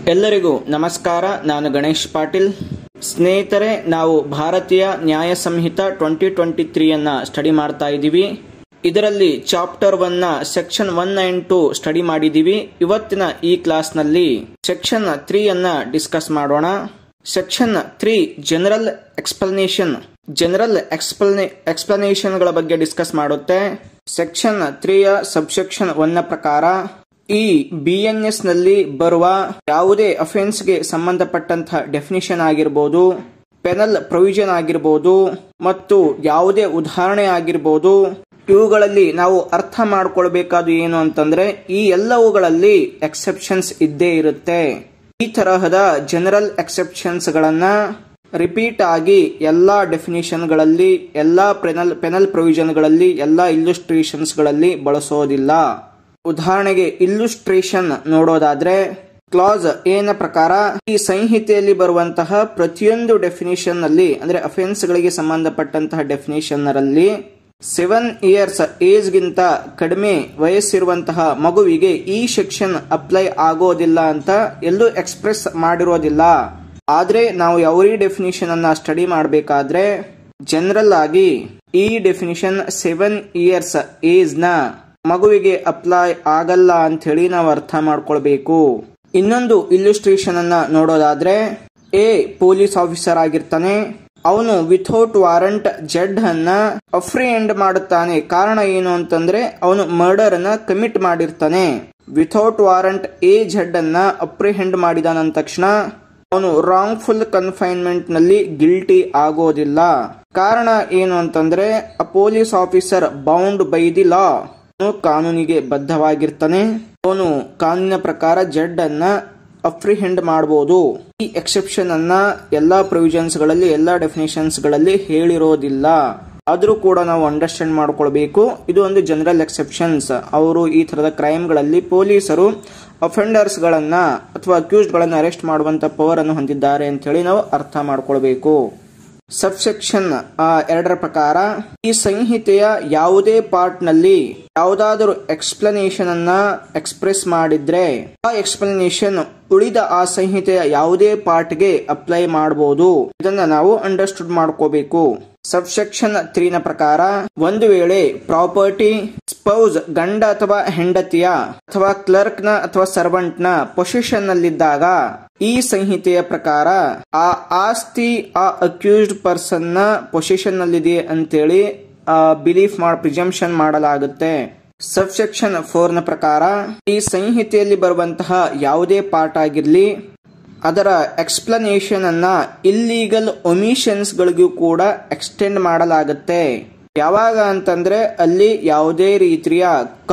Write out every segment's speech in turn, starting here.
ಎಲ್ಲರಿಗೂ ನಮಸ್ಕಾರ ನಾನು ಗಣೇಶ್ ಪಾಟೀಲ್ ಸ್ನೇಹಿತರೆ ನಾವು ಭಾರತೀಯ ನ್ಯಾಯ ಸಂಹಿತ ಟ್ವೆಂಟಿ ಟ್ವೆಂಟಿ ತ್ರೀಯನ್ನ ಸ್ಟಡಿ ಮಾಡ್ತಾ ಇದ್ದೀವಿ ಇದರಲ್ಲಿ ಚಾಪ್ಟರ್ ಒನ್ನ section one nine two study ಮಾಡಿದ್ದೀವಿ ಇವತ್ತಿನ ಈ ಕ್ಲಾಸ್ನಲ್ಲಿ ಸೆಕ್ಷನ್ ತ್ರೀ ಅನ್ನ ಡಿಸ್ಕಸ್ ಮಾಡೋಣ section three general explanation general ಎಕ್ಸ್ಪ್ಲನೇ ಎಕ್ಸ್ಪ್ಲನೇಷನ್ಗಳ ಬಗ್ಗೆ ಡಿಸ್ಕಸ್ ಮಾಡುತ್ತೆ ಸೆಕ್ಷನ್ ತ್ರೀಯ ಸಬ್ಸೆಕ್ಷನ್ ಒನ್ನ ಪ್ರಕಾರ ಈ ಬಿ ಎನ್ ಎಸ್ ನಲ್ಲಿ ಬರುವ ಯಾವುದೇ ಅಫೆನ್ಸ್ಗೆ ಸಂಬಂಧಪಟ್ಟಂತಹ ಡೆಫಿನಿಷನ್ ಆಗಿರ್ಬೋದು ಪೆನಲ್ ಪ್ರೊವಿಷನ್ ಆಗಿರ್ಬೋದು ಮತ್ತು ಯಾವುದೇ ಉದಾಹರಣೆ ಆಗಿರ್ಬೋದು ಇವುಗಳಲ್ಲಿ ನಾವು ಅರ್ಥ ಮಾಡ್ಕೊಳ್ಬೇಕಾದ ಏನು ಅಂತಂದ್ರೆ ಈ ಎಲ್ಲವುಗಳಲ್ಲಿ ಎಕ್ಸೆಪ್ಷನ್ಸ್ ಇದ್ದೇ ಇರುತ್ತೆ ಈ ತರಹದ ಜನರಲ್ ಎಕ್ಸೆಪ್ಷನ್ಸ್ ಗಳನ್ನ ರಿಪೀಟ್ ಆಗಿ ಎಲ್ಲಾ ಡೆಫಿನಿಷನ್ ಗಳಲ್ಲಿ ಎಲ್ಲಾ ಪೆನಲ್ ಪೆನಲ್ ಪ್ರೊವಿಷನ್ ಗಳಲ್ಲಿ ಎಲ್ಲಾ ಇಲ್ಲುಸ್ಟ್ರೇಷನ್ಸ್ ಗಳಲ್ಲಿ ಬಳಸೋದಿಲ್ಲ ಉದಾಹರಣೆಗೆ ಇಲ್ಲುಸ್ಟ್ರೇಷನ್ ನೋಡೋದಾದ್ರೆ ಕ್ಲಾಸ್ ಏನ ಪ್ರಕಾರ ಈ ಸಂಹಿತೆಯಲ್ಲಿ ಬರುವಂತಹ ಪ್ರತಿಯೊಂದು ಡೆಫಿನಿಷನ್ ನಲ್ಲಿ ಅಂದ್ರೆ ಅಫೆನ್ಸ್ ಗಳಿಗೆ ಸಂಬಂಧಪಟ್ಟಂತಹ ಡೆಫಿನಿಷನ್ ನಲ್ಲಿ ಸೆವೆನ್ ಇಯರ್ಸ್ ಏಜ್ ಗಿಂತ ಕಡಿಮೆ ವಯಸ್ಸಿರುವಂತಹ ಮಗುವಿಗೆ ಈ ಸೆಕ್ಷನ್ ಅಪ್ಲೈ ಆಗೋದಿಲ್ಲ ಅಂತ ಎಲ್ಲೂ ಎಕ್ಸ್ಪ್ರೆಸ್ ಮಾಡಿರೋದಿಲ್ಲ ಆದ್ರೆ ನಾವು ಯಾವುದೇ ಡೆಫಿನಿಷನ್ ಅನ್ನ ಸ್ಟಡಿ ಮಾಡಬೇಕಾದ್ರೆ ಜನರಲ್ ಆಗಿ ಈ ಡೆಫಿನಿಷನ್ ಸೆವೆನ್ ಇಯರ್ಸ್ ಏಜ್ ನ ಮಗುವಿಗೆ ಅಪ್ಲೈ ಆಗಲ್ಲ ಅಂತ ಹೇಳಿ ನಾವು ಅರ್ಥ ಮಾಡ್ಕೊಳ್ಬೇಕು ಇನ್ನೊಂದು ಇಲ್ಲುಸ್ಟ್ರೇಷನ್ ಅನ್ನ ನೋಡೋದಾದ್ರೆ ಎ ಪೊಲೀಸ್ ಆಫೀಸರ್ ಆಗಿರ್ತಾನೆ ಅವನು ವಿಥೌಟ್ ವಾರಂಟ್ ಜಡ್ ಅನ್ನ ಅಫ್ರಿಹೆಂಡ್ ಮಾಡುತ್ತಾನೆ ಕಾರಣ ಏನು ಅಂತಂದ್ರೆ ಅವನು ಮರ್ಡರ್ ಅನ್ನ ಕಮಿಟ್ ಮಾಡಿರ್ತಾನೆ ವಿಥೌಟ್ ವಾರಂಟ್ ಎ ಜಡ್ ಅನ್ನ ಅಪ್ರಿಹೆಂಡ್ ಮಾಡಿದ ತಕ್ಷಣ ಅವನು ರಾಂಗ್ ಫುಲ್ ಕನ್ಫೈನ್ಮೆಂಟ್ ನಲ್ಲಿ ಗಿಲ್ಟಿ ಆಗೋದಿಲ್ಲ ಕಾರಣ ಏನು ಅಂತಂದ್ರೆ ಅ police officer bound by the law ಕಾನೂನಿಗೆ ಬದ್ಧವಾಗಿರ್ತಾನೆ ಅವನು ಕಾನೂನಿನ ಪ್ರಕಾರ ಜಡ್ ಅನ್ನ ಅಫ್ರಿಹೆಂಡ್ ಮಾಡಬಹುದು ಈ ಎಕ್ಸೆಪ್ಷನ್ ಅನ್ನ ಎಲ್ಲಾ ಪ್ರೊವಿಷನ್ಸ್ ಗಳಲ್ಲಿ ಎಲ್ಲಾ ಡೆಫಿನೇಷನ್ಸ್ ಗಳಲ್ಲಿ ಹೇಳಿರೋದಿಲ್ಲ ಆದ್ರೂ ಕೂಡ ನಾವು ಅಂಡರ್ಸ್ಟ್ಯಾಂಡ್ ಮಾಡ್ಕೊಳ್ಬೇಕು ಇದು ಒಂದು ಜನರಲ್ ಎಕ್ಸೆಪ್ಷನ್ಸ್ ಅವರು ಈ ತರದ ಕ್ರೈಮ್ ಗಳಲ್ಲಿ ಪೊಲೀಸರು ಅಫೆಂಡರ್ಸ್ ಗಳನ್ನ ಅಥವಾ ಅಕ್ಯೂಸ್ಡ್ ಗಳನ್ನ ಅರೆಸ್ಟ್ ಮಾಡುವಂತ ಪವರ್ ಅನ್ನು ಹೊಂದಿದ್ದಾರೆ ಅಂತ ಹೇಳಿ ನಾವು ಅರ್ಥ ಮಾಡ್ಕೊಳ್ಬೇಕು ಸಬ್ಸೆಕ್ಷನ್ ಎರಡರ ಪ್ರಕಾರ ಈ ಸಂಹಿತೆಯ ಯಾವುದೇ ಪಾರ್ಟ್ ನಲ್ಲಿ ಯಾವುದಾದರೂ ಎಕ್ಸ್ಪ್ಲನೇಷನ್ ಅನ್ನ ಎಕ್ಸ್ಪ್ರೆಸ್ ಮಾಡಿದ್ರೆ ಆ ಎಕ್ಸ್ಪ್ಲನೇಷನ್ ಉಳಿದ ಆ ಸಂಹಿತೆಯ ಯಾವುದೇ ಪಾರ್ಟ್ಗೆ ಅಪ್ಲೈ ಮಾಡಬಹುದು ಇದನ್ನ ನಾವು ಅಂಡರ್ಸ್ಟುಡ್ ಮಾಡ್ಕೋಬೇಕು ಸಬ್ಸೆಕ್ಷನ್ ತ್ರೀನ ಪ್ರಕಾರ ಒಂದು ವೇಳೆ ಪ್ರಾಪರ್ಟಿ ಸ್ಪೌಸ್ ಗಂಡ ಅಥವಾ ಹೆಂಡತಿಯ ಅಥವಾ ಕ್ಲರ್ಕ್ ನ ಅಥವಾ ಸರ್ವೆಂಟ್ ನ ಪೊಸಿಷನ್ ನಲ್ಲಿದ್ದಾಗ ಈ ಸಂಹಿತೆಯ ಪ್ರಕಾರ ಆ ಆಸ್ತಿ ಆ ಅಕ್ಯೂಸ್ಡ್ ಪರ್ಸನ್ ನ ಪೊಸಿಷನ್ ನಲ್ಲಿದೆ ಅಂತೇಳಿ ಬಿಲೀಫ್ ಮಾಡ ಪ್ರಿಜಂಪ್ಷನ್ ಮಾಡಲಾಗುತ್ತೆ ಸಬ್ಸೆಕ್ಷನ್ ಫೋರ್ ನ ಪ್ರಕಾರ ಈ ಸಂಹಿತೆಯಲ್ಲಿ ಬರುವಂತಹ ಯಾವುದೇ ಪಾರ್ಟ್ ಆಗಿರ್ಲಿ ಅದರ ಎಕ್ಸ್ಪ್ಲನೇಷನ್ ಅನ್ನ ಇಲ್ಲೀಗಲ್ ಒಮಿಷನ್ಸ್ ಗಳಿಗೂ ಕೂಡ ಎಕ್ಸ್ಟೆಂಡ್ ಮಾಡಲಾಗುತ್ತೆ ಯಾವಾಗ ಅಂತಂದ್ರೆ ಅಲ್ಲಿ ಯಾವುದೇ ರೀತಿಯ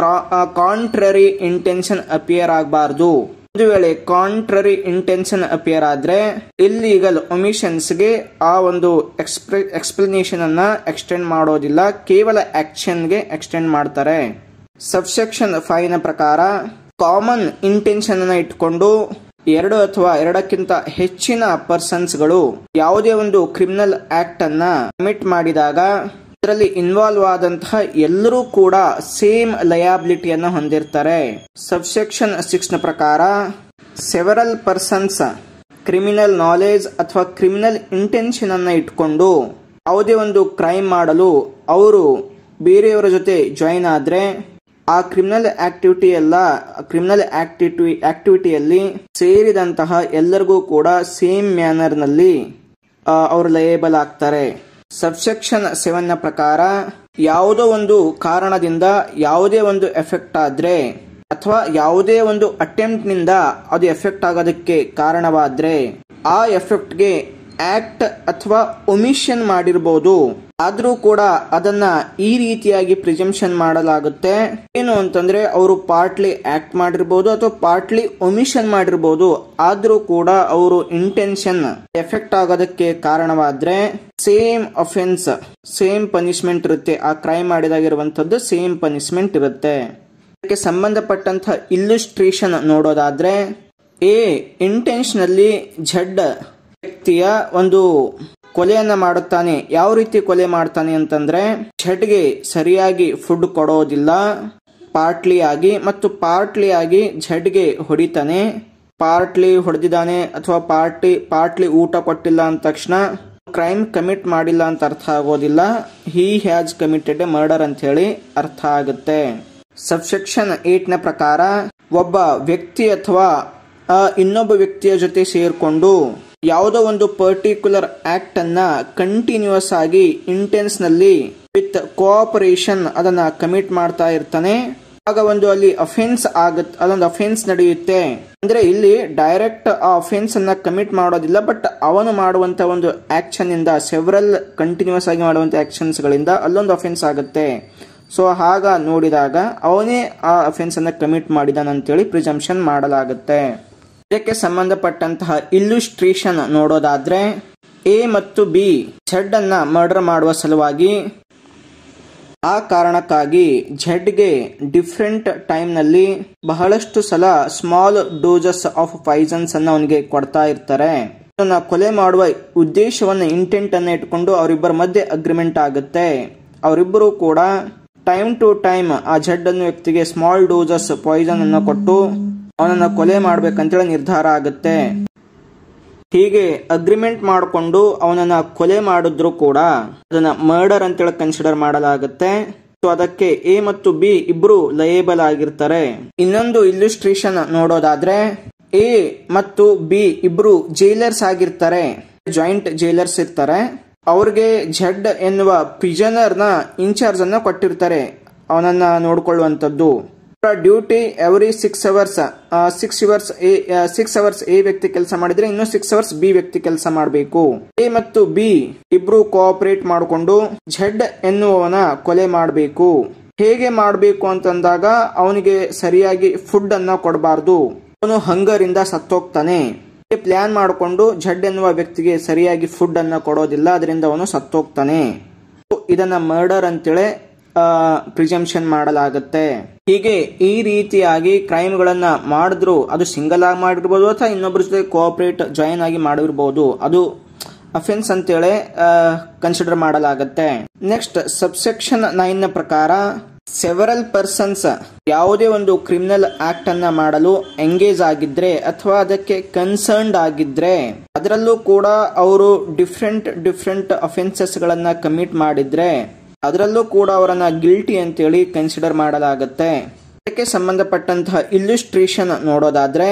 ಕಾಂಟ್ರರಿ ಇಂಟೆನ್ಷನ್ ಅಪಿಯರ್ ಆಗಬಾರ್ದು ಒಂದು ವೇಳೆ ಕಾಂಟ್ರರಿ ಇಂಟೆನ್ಷನ್ ಅಪಿಯರ್ ಆದ್ರೆ ಇಲ್ಲೀಗಲ್ ಒಮಿಷನ್ಸ್ಗೆ ಆ ಒಂದು ಎಕ್ಸ್ಪ್ರೆ ಎಕ್ಸ್ಪ್ಲನೇಷನ್ ಅನ್ನ ಎಕ್ಸ್ಟೆಂಡ್ ಮಾಡೋದಿಲ್ಲ ಕೇವಲ ಆಕ್ಷನ್ಗೆ ಎಕ್ಸ್ಟೆಂಡ್ ಮಾಡ್ತಾರೆ ಸಬ್ಸೆಕ್ಷನ್ ಫೈವ್ ನ ಪ್ರಕಾರ ಕಾಮನ್ ಇಂಟೆನ್ಷನ್ ಅನ್ನ ಇಟ್ಕೊಂಡು ಎರಡು ಅಥವಾ ಎರಡಕ್ಕಿಂತ ಹೆಚ್ಚಿನ ಪರ್ಸನ್ಸ್ ಗಳು ಯಾವುದೇ ಒಂದು ಕ್ರಿಮಿನಲ್ ಆಕ್ಟ್ ಅನ್ನ ಕಮಿಟ್ ಮಾಡಿದಾಗ ಇದರಲ್ಲಿ ಇನ್ವಾಲ್ವ್ ಆದಂತಹ ಎಲ್ಲರೂ ಕೂಡ ಸೇಮ್ ಲಯಾಬಿಲಿಟಿಯನ್ನ ಹೊಂದಿರ್ತಾರೆ ಸಬ್ಸೆಕ್ಷನ್ ಸಿಕ್ಸ್ ನ ಪ್ರಕಾರ ಸೆವೆರಲ್ ಪರ್ಸನ್ಸ್ ಕ್ರಿಮಿನಲ್ ನಾಲೆಜ್ ಅಥವಾ ಕ್ರಿಮಿನಲ್ ಇಂಟೆನ್ಷನ್ ಅನ್ನ ಇಟ್ಕೊಂಡು ಯಾವುದೇ ಒಂದು ಕ್ರೈಮ್ ಮಾಡಲು ಅವರು ಬೇರೆಯವರ ಜೊತೆ ಜಾಯಿನ್ ಆದ್ರೆ ಆ ಕ್ರಿಮಿನಲ್ ಆಕ್ಟಿವಿಟಿ ಎಲ್ಲ ಕ್ರಿಮಿನಲ್ ಆಕ್ಟಿವಿಟಿ ಆಕ್ಟಿವಿಟಿಯಲ್ಲಿ ಸೇರಿದಂತಹ ಎಲ್ಲರಿಗೂ ಕೂಡ ಸೇಮ್ ಮ್ಯಾನರ್ ನಲ್ಲಿ ಅವರು ಲಯೇಬಲ್ ಆಗ್ತಾರೆ ಸಬ್ಸೆಕ್ಷನ್ ಸೆವೆನ್ ನ ಪ್ರಕಾರ ಯಾವುದೋ ಒಂದು ಕಾರಣದಿಂದ ಯಾವುದೇ ಒಂದು ಎಫೆಕ್ಟ್ ಆದ್ರೆ ಅಥವಾ ಯಾವುದೇ ಒಂದು ಅಟೆಂಪ್ಟ್ ನಿಂದ ಅದು ಎಫೆಕ್ಟ್ ಆಗೋದಕ್ಕೆ ಕಾರಣವಾದ್ರೆ ಆ ಎಫೆಕ್ಟ್ಗೆ ಆಕ್ಟ್ ಅಥವಾ ಒಮಿಷನ್ ಮಾಡಿರ್ಬೋದು ಆದ್ರೂ ಕೂಡ ಅದನ್ನ ಈ ರೀತಿಯಾಗಿ ಪ್ರಿಜಂಪ್ಷನ್ ಮಾಡಲಾಗುತ್ತೆ ಏನು ಅಂತಂದ್ರೆ ಅವರು ಪಾರ್ಟ್ಲಿ ಆಕ್ಟ್ ಮಾಡಿರ್ಬೋದು ಅಥವಾ ಪಾರ್ಟ್ಲಿ ಒಮಿಷನ್ ಮಾಡಿರ್ಬೋದು ಆದ್ರೂ ಕೂಡ ಅವರು ಇಂಟೆನ್ಷನ್ ಎಫೆಕ್ಟ್ ಆಗೋದಕ್ಕೆ ಕಾರಣವಾದ್ರೆ ಸೇಮ್ ಅಫೆನ್ಸ್ ಸೇಮ್ ಪನಿಷ್ಮೆಂಟ್ ಇರುತ್ತೆ ಆ ಕ್ರೈಮ್ ಮಾಡಿದಾಗಿರುವಂತದ್ದು ಸೇಮ್ ಪನಿಷ್ಮೆಂಟ್ ಇರುತ್ತೆ ಇದಕ್ಕೆ ಸಂಬಂಧಪಟ್ಟಂತ ಇಲ್ಲುಸ್ಟ್ರೇಷನ್ ನೋಡೋದಾದ್ರೆ ಎ ಇಂಟೆನ್ಷನಲ್ಲಿ ಝಡ್ ವ್ಯಕ್ತಿಯ ಒಂದು ಕೊಲೆಯನ್ನ ಮಾಡುತ್ತಾನೆ ಯಾವ ರೀತಿ ಕೊಲೆ ಮಾಡ್ತಾನೆ ಅಂತಂದ್ರೆ ಝಡ್ಗೆ ಸರಿಯಾಗಿ ಫುಡ್ ಕೊಡೋದಿಲ್ಲ ಪಾರ್ಟ್ಲಿ ಆಗಿ ಮತ್ತು ಪಾರ್ಟ್ಲಿ ಆಗಿ ಝಡ್ಗೆ ಹೊಡಿತಾನೆ ಪಾರ್ಟ್ಲಿ ಹೊಡೆದಿದ್ದಾನೆ ಅಥವಾ ಪಾರ್ಟಿ ಪಾರ್ಟ್ಲಿ ಊಟ ಕೊಟ್ಟಿಲ್ಲ ಅಂದ ತಕ್ಷಣ ಕ್ರೈಮ್ ಕಮಿಟ್ ಮಾಡಿಲ್ಲ ಅಂತ ಅರ್ಥ ಆಗೋದಿಲ್ಲ he has committed a murder ಅಂತ ಹೇಳಿ ಅರ್ಥ ಆಗುತ್ತೆ ಸಬ್ಸೆಕ್ಷನ್ ಏಟ್ ನ ಪ್ರಕಾರ ಒಬ್ಬ ವ್ಯಕ್ತಿ ಅಥವಾ ಆ, ಇನ್ನೊಬ್ಬ ವ್ಯಕ್ತಿಯ ಜೊತೆ ಸೇರಿಕೊಂಡು ಯಾವುದೋ ಒಂದು ಪರ್ಟಿಕ್ಯುಲರ್ ಆಕ್ಟ್ ಅನ್ನ ಕಂಟಿನ್ಯೂಸ್ ಆಗಿ ಇಂಟೆನ್ಸ್ ನಲ್ಲಿ ವಿತ್ ಕೋಆಪರೇಷನ್ ಅದನ್ನ ಕಮಿಟ್ ಮಾಡ್ತಾ ಇರ್ತಾನೆ ಆಗ ಒಂದು ಅಲ್ಲಿ ಅಫೆನ್ಸ್ ಆಗತ್ ಅದೊಂದು ಅಫೆನ್ಸ್ ನಡೆಯುತ್ತೆ ಅಂದ್ರೆ ಇಲ್ಲಿ ಡೈರೆಕ್ಟ್ ಆ ಅಫೆನ್ಸ್ ಅನ್ನ ಕಮಿಟ್ ಮಾಡೋದಿಲ್ಲ ಬಟ್ ಅವನು ಮಾಡುವಂತ ಒಂದು ಆಕ್ಷನ್ ಇಂದ ಸೆವರಲ್ ಕಂಟಿನ್ಯೂಸ್ ಆಗಿ ಮಾಡುವಂತ ಆಕ್ಷನ್ಸ್ ಗಳಿಂದ ಅಲ್ಲೊಂದು ಅಫೆನ್ಸ್ ಆಗುತ್ತೆ ಸೊ ಹಾಗ ನೋಡಿದಾಗ ಅವನೇ ಆ ಅಫೆನ್ಸ್ ಅನ್ನ ಕಮಿಟ್ ಮಾಡಿದಾನ ಅಂತೇಳಿ ಪ್ರಿಜಂಪ್ಷನ್ ಮಾಡಲಾಗುತ್ತೆ ಇದಕ್ಕೆ ಸಂಬಂಧಪಟ್ಟಂತಹ ಇಲ್ಲುಸ್ಟ್ರೇಷನ್ ನೋಡೋದಾದ್ರೆ ಎ ಮತ್ತು ಬಿ ಝಡ್ ಅನ್ನ ಮರ್ಡರ್ ಮಾಡುವ ಸಲುವಾಗಿ ಆ ಕಾರಣಕ್ಕಾಗಿ ಝಡ್ಗೆ ಡಿಫ್ರೆಂಟ್ ಟೈಮ್ನಲ್ಲಿ ಬಹಳಷ್ಟು ಸಲ ಸ್ಮಾಲ್ ಡೋಸಸ್ ಆಫ್ ಪೈಸನ್ಸ್ ಅನ್ನ ಅವನಿಗೆ ಕೊಡ್ತಾ ಇರ್ತಾರೆ ಅವನ್ನ ಕೊಲೆ ಮಾಡುವ ಉದ್ದೇಶವನ್ನ ಇಂಟೆಂಟ್ ಅನ್ನ ಇಟ್ಕೊಂಡು ಅವರಿಬ್ಬರ ಮಧ್ಯೆ ಅಗ್ರಿಮೆಂಟ್ ಆಗುತ್ತೆ ಅವರಿಬ್ಬರು ಕೂಡ ಟೈಮ್ ಟು ಟೈಮ್ ಆ ಝಡ್ ಅನ್ನು ವ್ಯಕ್ತಿಗೆ ಸ್ಮಾಲ್ ಡೋಸಸ್ ಪಾಯ್ಸನ್ ಅನ್ನ ಕೊಟ್ಟು ಅವನನ್ನ ಕೊಲೆ ಮಾಡ್ಬೇಕಂತೇಳಿ ನಿರ್ಧಾರ ಆಗುತ್ತೆ ಹೀಗೆ ಅಗ್ರಿಮೆಂಟ್ ಮಾಡಿಕೊಂಡು ಅವನನ್ನ ಕೊಲೆ ಮಾಡಿದ್ರು ಕೂಡ ಅದನ್ನ ಮರ್ಡರ್ ಅಂತೇಳಿ ಕನ್ಸಿಡರ್ ಮಾಡಲಾಗುತ್ತೆ ಸೊ ಅದಕ್ಕೆ ಎ ಮತ್ತು ಬಿ ಇಬ್ರು ಲಯೇಬಲ್ ಆಗಿರ್ತಾರೆ ಇನ್ನೊಂದು ಇಲ್ಲುಸ್ಟ್ರೇಷನ್ ನೋಡೋದಾದ್ರೆ ಎ ಮತ್ತು ಬಿ ಇಬ್ರು ಜೈಲರ್ಸ್ ಆಗಿರ್ತಾರೆ ಜಾಯಿಂಟ್ ಜೈಲರ್ಸ್ ಇರ್ತಾರೆ ಅವ್ರಿಗೆ ಝಡ್ ಎನ್ನುವ ಪ್ರಿಸನರ್ ನ ಇನ್ಚಾರ್ಜ್ ಅನ್ನ ಕೊಟ್ಟಿರ್ತಾರೆ ಅವನನ್ನ ನೋಡ್ಕೊಳ್ಳುವಂತದ್ದು duty every six hours six hours six hours A ವ್ಯಕ್ತಿ ಕೆಲಸ ಮಾಡಿದ್ರೆ ಇನ್ನು ಸಿಕ್ಸ್ ಅವರ್ಸ್ ಬಿ ವ್ಯಕ್ತಿ ಕೆಲಸ ಮಾಡಬೇಕು ಎ ಮತ್ತು ಬಿ ಇಬ್ರು ಕೋಆಪರೇಟ್ ಮಾಡಿಕೊಂಡು ಝಡ್ ಎನ್ನುವವನ ಕೊಲೆ ಮಾಡಬೇಕು ಹೇಗೆ ಮಾಡಬೇಕು ಅಂತಂದಾಗ ಅವನಿಗೆ ಸರಿಯಾಗಿ ಫುಡ್ ಅನ್ನ ಕೊಡಬಾರ್ದು ಅವನು ಹಂಗರ್ ಇಂದ ಸತ್ತೋಗ್ತಾನೆ ಪ್ಲಾನ್ ಮಾಡಿಕೊಂಡು ಝಡ್ ಎನ್ನುವ ವ್ಯಕ್ತಿಗೆ ಸರಿಯಾಗಿ ಫುಡ್ ಅನ್ನ ಕೊಡೋದಿಲ್ಲ ಅದರಿಂದ ಅವನು ಸತ್ತೋಗ್ತಾನೆ ಇದನ್ನ ಮರ್ಡರ್ ಅಂತೇಳಿ ಪ್ರಿಜಂಪ್ಷನ್ ಮಾಡಲಾಗುತ್ತೆ ಹೀಗೆ ಈ ರೀತಿಯಾಗಿ ಕ್ರೈಮ್ಗಳನ್ನ ಮಾಡಿದ್ರು ಅದು ಸಿಂಗಲ್ ಆಗಿ ಮಾಡಿರ್ಬೋದು ಅಥವಾ ಇನ್ನೊಬ್ಬರ ಜೊತೆ ಕೋಆಪರೇಟ್ ಜಾಯಿನ್ ಆಗಿ ಮಾಡಿರ್ಬೋದು ಅದು ಅಫೆನ್ಸ್ ಅಂತೇಳಿ ಕನ್ಸಿಡರ್ ಮಾಡಲಾಗುತ್ತೆ ನೆಕ್ಸ್ಟ್ ಸಬ್ಸೆಕ್ಷನ್ ನೈನ್ ನ ಪ್ರಕಾರ ಸೆವರಲ್ ಪರ್ಸನ್ಸ್ ಯಾವುದೇ ಒಂದು ಕ್ರಿಮಿನಲ್ ಆಕ್ಟ್ ಅನ್ನ ಮಾಡಲು ಎಂಗೇಜ್ ಆಗಿದ್ರೆ ಅಥವಾ ಅದಕ್ಕೆ ಕನ್ಸರ್ನ್ಡ್ ಆಗಿದ್ರೆ ಅದರಲ್ಲೂ ಕೂಡ ಅವರು ಡಿಫ್ರೆಂಟ್ ಡಿಫ್ರೆಂಟ್ ಅಫೆನ್ಸಸ್ ಗಳನ್ನ ಕಮಿಟ್ ಮಾಡಿದ್ರೆ ಅದರಲ್ಲೂ ಕೂಡ ಅವರನ್ನ ಗಿಲ್ಟಿ ಅಂತೇಳಿ ಕನ್ಸಿಡರ್ ಮಾಡಲಾಗುತ್ತೆ ಇದಕ್ಕೆ ಸಂಬಂಧಪಟ್ಟಂತಹ ಇಲ್ಲುಸ್ಟ್ರೇಷನ್ ನೋಡೋದಾದ್ರೆ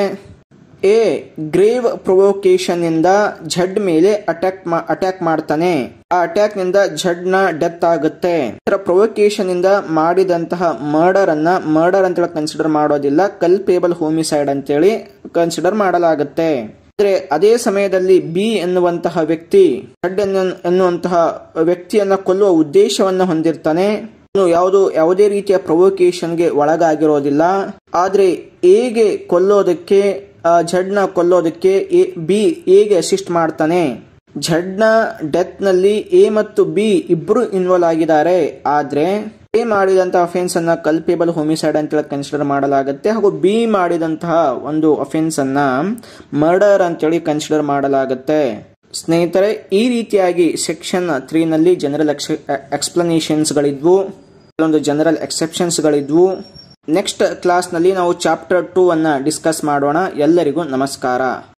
ಎ ಗ್ರೇವ್ ಪ್ರೊವೋಕೇಶನ್ ಇಂದ ಝಡ್ ಮೇಲೆ ಅಟ್ಯಾಕ್ ಅಟ್ಯಾಕ್ ಮಾಡ್ತಾನೆ ಆ ಅಟ್ಯಾಕ್ ನಿಂದ ಝಡ್ ನ ಡೆತ್ ಆಗುತ್ತೆ ಇದರ ಪ್ರೊವೋಕೇಶನ್ ಇಂದ ಮಾಡಿದಂತಹ ಮರ್ಡರ್ ಅನ್ನ ಮರ್ಡರ್ ಅಂತೇಳಿ ಕನ್ಸಿಡರ್ ಮಾಡೋದಿಲ್ಲ ಕಲ್ಪೇಬಲ್ ಹೋಮಿಸೈಡ್ ಅಂತೇಳಿ ಕನ್ಸಿಡರ್ ಮಾಡಲಾಗುತ್ತೆ ಆದ್ರೆ ಅದೇ ಸಮಯದಲ್ಲಿ ಬಿ ಎನ್ನುವಂತಹ ವ್ಯಕ್ತಿ ಝಡ್ ಎನ್ನುವಂತಹ ವ್ಯಕ್ತಿಯನ್ನ ಕೊಲ್ಲುವ ಉದ್ದೇಶವನ್ನ ಹೊಂದಿರ್ತಾನೆ ಅವನು ಯಾವುದು ಯಾವುದೇ ರೀತಿಯ ಪ್ರೊವೋಕೇಶನ್ಗೆ ಒಳಗಾಗಿರೋದಿಲ್ಲ ಆದ್ರೆ ಎಗೆ ಕೊಲ್ಲೋದಕ್ಕೆ ಝಡ್ನ ಕೊಲ್ಲೋದಕ್ಕೆ ಬಿ ಎಗೆ ಅಸಿಸ್ಟ್ ಮಾಡ್ತಾನೆ ಝಡ್ನ ಡೆತ್ ನಲ್ಲಿ ಎ ಮತ್ತು ಬಿ ಇಬ್ರು ಇನ್ವಾಲ್ವ್ ಆಗಿದ್ದಾರೆ ಆದ್ರೆ ಎ ಮಾಡಿದಂತಹ ಅಫೆನ್ಸ್ ಅನ್ನ ಕಲ್ಪೇಬಲ್ ಹೋಮಿಸೈಡ್ ಅಂತ ಕನ್ಸಿಡರ್ ಮಾಡಲಾಗುತ್ತೆ ಹಾಗೂ ಬಿ ಮಾಡಿದಂತಹ ಒಂದು ಅಫೆನ್ಸ್ ಅನ್ನ ಮರ್ಡರ್ ಅಂತೇಳಿ ಕನ್ಸಿಡರ್ ಮಾಡಲಾಗುತ್ತೆ ಸ್ನೇಹಿತರೆ ಈ ರೀತಿಯಾಗಿ ಸೆಕ್ಷನ್ ತ್ರೀ ನಲ್ಲಿ ಜನರಲ್ ಎಕ್ಸ್ಪ್ಲನೇಷನ್ಸ್ ಗಳಿದ್ವು ಕೆಲವೊಂದು ಜನರಲ್ ಎಕ್ಸೆಪ್ಷನ್ಸ್ ಗಳಿದ್ವು ನೆಕ್ಸ್ಟ್ ಕ್ಲಾಸ್ ನಲ್ಲಿ ನಾವು ಚಾಪ್ಟರ್ ಟೂ ಅನ್ನ ಡಿಸ್ಕಸ್ ಮಾಡೋಣ ಎಲ್ಲರಿಗೂ ನಮಸ್ಕಾರ